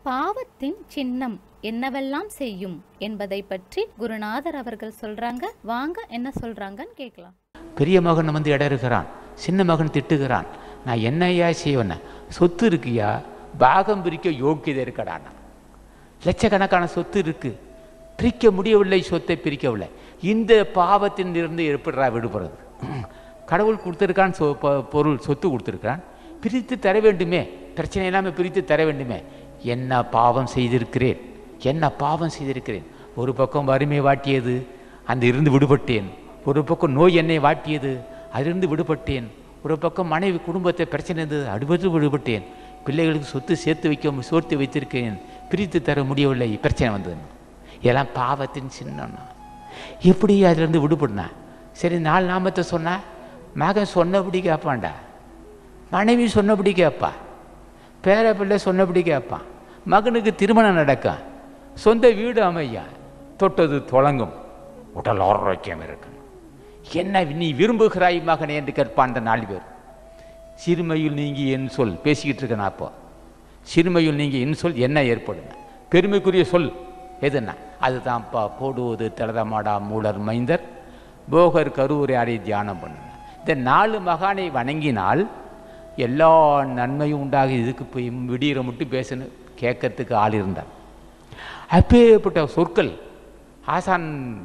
பாவத்தின் சின்னம் என்னவெல்லாம் செய்யும் என்பதை பற்றி குருநாதர் அவர்கள் சொல்றாங்க வாங்க என்ன சொல்றாங்கன்னு கேட்கலாம் பெரிய மகன் வந்து இடறுகிறான் சின்ன மகன் திட்டுகிறான் நான் என்னையா செய்வேன் சொத்து இருக்குயா பாகம் பிரிக்க யோக்கியதை இருக்கடானா லட்சக்கணக்கான சொத்து இருக்கு பிரிக்க முடியவில்லை சொத்தை பிரிக்கவில்லை இந்த பாவத்தின் இருந்து எப்படிடா விடுபடுறது கடவுள் கொடுத்துருக்கான் சொ ப- பொருள் சொத்து கொடுத்துருக்கான் பிரித்து தர வேண்டுமே பிரச்சனை இல்லாமல் பிரித்து தர வேண்டுமே என்ன பாவம் செய்திருக்கிறேன் என்ன பாவம் செய்திருக்கிறேன் ஒரு பக்கம் வறுமை வாட்டியது அந்த இருந்து விடுபட்டேன் ஒரு பக்கம் நோய் என்னை வாட்டியது அதிலிருந்து விடுபட்டேன் ஒரு பக்கம் மனைவி குடும்பத்தை பிரச்சனை இருந்தது அடுபட்டு விடுபட்டேன் பிள்ளைகளுக்கு சொத்து சேர்த்து வைக்க சோர்த்து வைத்திருக்கேன் பிரித்து தர முடியவில்லை பிரச்சனை வந்தது இதெல்லாம் பாவத்தின் சின்னம்னா எப்படி அதிலிருந்து விடுபடினேன் சரி நாலு நாமத்தை சொன்னா மகன் சொன்னபடி கேட்பான்டா மனைவி சொன்னபடி கேட்பா பேர பிள்ளை சொன்னபடி கேட்பான் மகனுக்கு திருமணம் நடக்கும் சொந்த வீடு அமையா தொட்டது தொடங்கும் உடல் ஆரோக்கியம் இருக்கும் என்ன நீ விரும்புகிறாய் மகனே என்று கேட்பான் அந்த நாலு பேர் சிறுமையில் நீங்கி என் சொல் பேசிக்கிட்டு இருக்கேன் நான் அப்போ சிறுமையில் நீங்கி என் சொல் என்ன ஏற்படும் பெருமைக்குரிய சொல் எதுன்னா அதுதான் பா போடுவது திரதமாடா மூடர் மைந்தர் போகர் கருவுரை அறை தியானம் பண்ணுங்க இந்த நாலு மகானை வணங்கினால் எல்லா நன்மையும் உண்டாகி இதுக்கு போய் விடிகிற மட்டும் பேசணும் கேட்கறதுக்கு ஆள் இருந்தார் அப்பேற்பட்ட சொற்கள் ஆசான்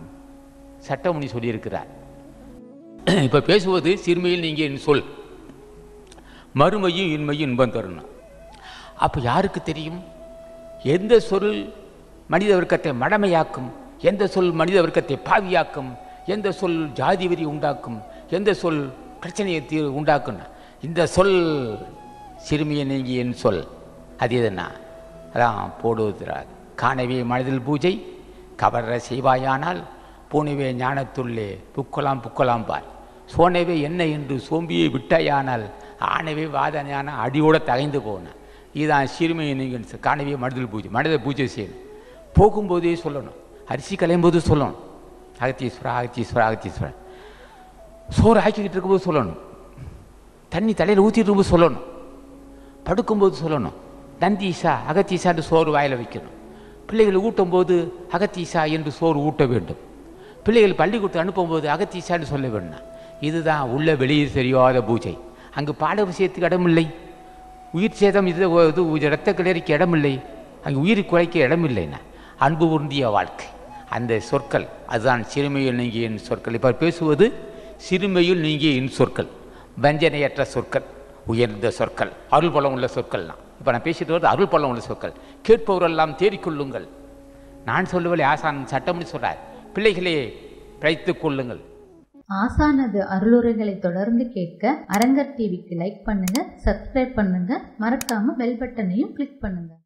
சட்டமுனி சொல்லியிருக்கிறார் இப்போ பேசுவது சிறுமையில் நீங்கள் என் சொல் மறுமையும் இன்மையும் இன்பம் தரணும் அப்போ யாருக்கு தெரியும் எந்த சொல் மனித வர்க்கத்தை மடமையாக்கும் எந்த சொல் மனித வர்க்கத்தை பாவியாக்கும் எந்த சொல் ஜாதி வெறி உண்டாக்கும் எந்த சொல் பிரச்சனையை தீ உண்டாக்கும் இந்த சொல் சிறுமியை நீங்கி என் சொல் அது எதுனா அதான் போடுவதுறார் காணவே மனதில் பூஜை கவர செய்வாயானால் பூனவே ஞானத்துள்ளே புக்கலாம் புக்கலாம் பார் சோனவே என்ன என்று சோம்பியை விட்டாயானால் ஆனவே வாத ஞானம் அடியோட தகைந்து போனேன் இதுதான் சிறுமையை நீங்கள் காணவே மனதில் பூஜை மனதை பூஜை செய்யணும் போகும்போதே சொல்லணும் அரிசி கலையும் போது சொல்லணும் அகத்தீஸ்வரா அகத்தீஸ்வரா அகத்தீஸ்வரா சோறு ஆக்கிக்கிட்டு இருக்கும்போது சொல்லணும் தண்ணி தலையில் ஊற்றிட்டு இருக்கும்போது சொல்லணும் படுக்கும்போது சொல்லணும் நந்தீசா அகத்தீசான்னு சோறு வாயில் வைக்கணும் பிள்ளைகள் ஊட்டும்போது அகத்தீசா என்று சோறு ஊட்ட வேண்டும் பிள்ளைகள் பள்ளிக்கூடத்துக்கு அனுப்பும்போது அகத்தீசான்னு சொல்ல வேண்டும் இதுதான் உள்ள வெளியே தெரியாத பூஜை அங்கு பாட விஷயத்துக்கு இடமில்லை உயிர் சேதம் இது இது இரத்த கிளறிக்கு இடமில்லை அங்கே உயிர் குறைக்க இடமில்லைன்னா அன்பு உருந்திய வாழ்க்கை அந்த சொற்கள் அதுதான் சிறுமையில் நீங்கிய என் சொற்கள் இப்போ பேசுவது சிறுமையில் நீங்கிய என் சொற்கள் வஞ்சனையற்ற சொற்கள் உயர்ந்த சொற்கள் அருள் பலம் உள்ள சொற்கள்லாம் இப்போ நான் பேசிட்டு வருது அருள் பலம் உள்ள சொற்கள் கேட்பவரெல்லாம் தேறிக்கொள்ளுங்கள் நான் சொல்லுவதை ஆசான் சட்டம்னு சொல்றார் பிள்ளைகளே பிழைத்துக் கொள்ளுங்கள் ஆசானது அருளுரைகளை தொடர்ந்து கேட்க அரங்கர் டிவிக்கு லைக் பண்ணுங்க சப்ஸ்கிரைப் பண்ணுங்க மறக்காம பெல் பட்டனையும் கிளிக் பண்ணுங்க